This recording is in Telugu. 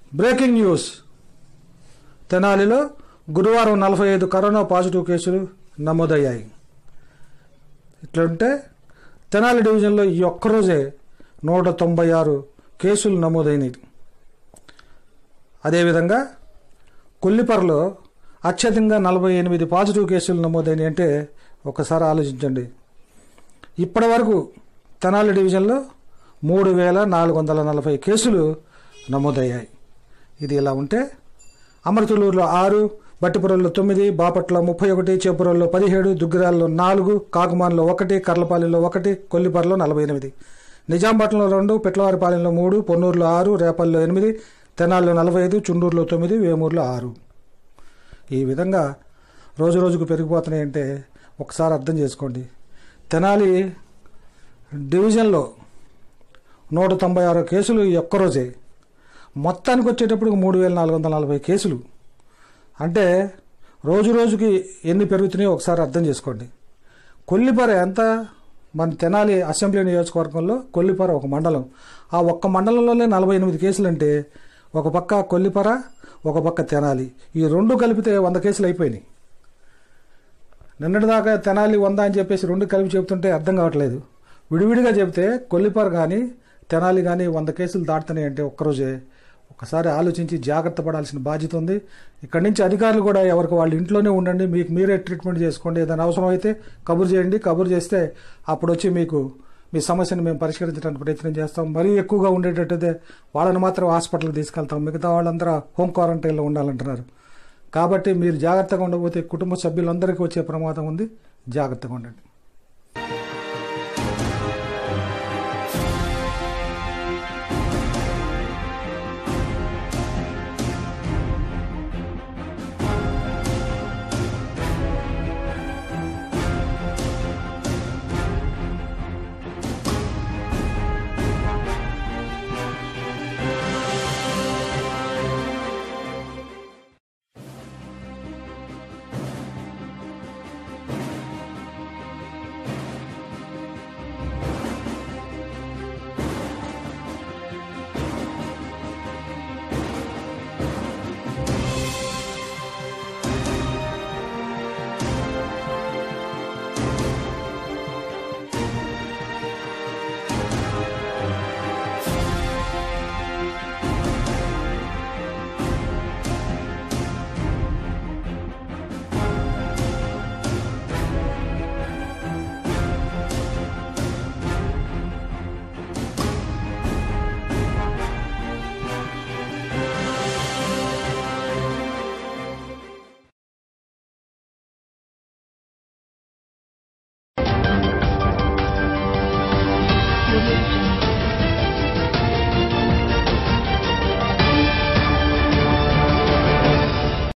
బ్రేకింగ్ న్యూస్ తెనాలిలో గురువారం నలభై ఐదు కరోనా పాజిటివ్ కేసులు నమోదయ్యాయి ఇట్లుంటే తెనాలి డివిజన్లో ఈ ఒక్కరోజే నూట తొంభై ఆరు కేసులు నమోదైనవి అదేవిధంగా కొల్లిపరలో అత్యధికంగా నలభై ఎనిమిది పాజిటివ్ కేసులు నమోదైనవి అంటే ఒకసారి ఆలోచించండి ఇప్పటి వరకు తెనాలి డివిజన్లో మూడు వేల నాలుగు వందల నలభై కేసులు నమోదయ్యాయి ఇది ఇలా ఉంటే అమరతులూరులో ఆరు బట్టిపురంలో తొమ్మిది బాపట్ల ముప్పై ఒకటి చేపురంలో పదిహేడు దుగ్గిరాల్లో నాలుగు కాకుమాన్లో ఒకటి కర్లపాలెంలో ఒకటి కొల్లిపరలో నలభై ఎనిమిది నిజాంపట్నంలో రెండు పిట్లవారిపాలెంలో మూడు పొన్నూరులో ఆరు రేపల్లో ఎనిమిది తెనాల్లో నలభై ఐదు చుండూరులో తొమ్మిది వేమూరులో ఆరు ఈ విధంగా రోజు రోజుకు పెరిగిపోతున్నాయంటే ఒకసారి అర్థం చేసుకోండి తెనాలి డివిజన్లో నూట తొంభై ఆరు కేసులు ఈ ఒక్కరోజే మొత్తానికి వచ్చేటప్పుడు మూడు వేల నాలుగు వందల నలభై కేసులు అంటే రోజు రోజుకి ఎన్ని పెరుగుతున్నాయో ఒకసారి అర్థం చేసుకోండి కొల్లిపర ఎంత మన తెనాలి అసెంబ్లీ నియోజకవర్గంలో కొల్లిపర ఒక మండలం ఆ ఒక్క మండలంలోనే నలభై ఎనిమిది కేసులు అంటే ఒక పక్క కొల్లిపర ఒక పక్క తెనాలి ఈ రెండు కలిపితే వంద కేసులు అయిపోయినాయి నిన్నటిదాకా తెనాలి వంద అని చెప్పేసి రెండు కలిపి చెబుతుంటే అర్థం కావట్లేదు విడివిడిగా చెబితే కొల్లిపర కానీ తెనాలి కానీ వంద కేసులు దాటుతున్నాయి అంటే ఒక్కరోజే ఒకసారి ఆలోచించి జాగ్రత్త పడాల్సిన బాధ్యత ఉంది ఇక్కడి నుంచి అధికారులు కూడా ఎవరికి వాళ్ళ ఇంట్లోనే ఉండండి మీకు మీరే ట్రీట్మెంట్ చేసుకోండి ఏదైనా అవసరం అయితే కబురు చేయండి కబురు చేస్తే అప్పుడు వచ్చి మీకు మీ సమస్యను మేము పరిష్కరించడానికి ప్రయత్నం చేస్తాం మరీ ఎక్కువగా ఉండేటట్టయితే వాళ్ళని మాత్రం హాస్పిటల్కి తీసుకెళ్తాం మిగతా వాళ్ళందరూ హోమ్ క్వారంటైన్లో ఉండాలంటున్నారు కాబట్టి మీరు జాగ్రత్తగా ఉండకపోతే కుటుంబ సభ్యులందరికీ వచ్చే ప్రమాదం ఉంది జాగ్రత్తగా ఉండండి